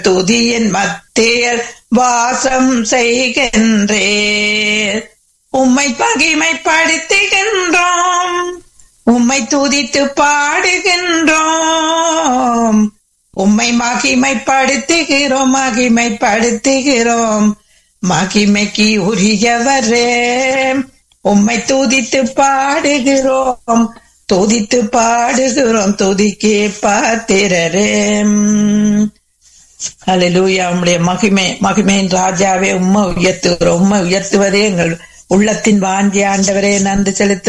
துதியின் மத்தியில் வாசம் செய்கின்றேன் உம்மை மகிமைப்படுத்துகின்றோம் உம்மை துதித்து பாடுகின்றோம் உம்மை மகிமைப்படுத்துகிறோம் மகிமைப்படுத்துகிறோம் மகிமைக்கு உரியவரே உம்மை துதித்து பாடுகிறோம் துதித்து பாடுகிறோம் துதிக்கே பாத்திரரே அல்லேலூயா உம்முடைய மகிமை மகிமையின் ராஜாவே உம்மை உயர்த்துகிறோம் உம்மை உயர்த்துவதே எங்கள் உள்ளத்தின் வாஞ்சி ஆண்டவரே நன்றி செலுத்து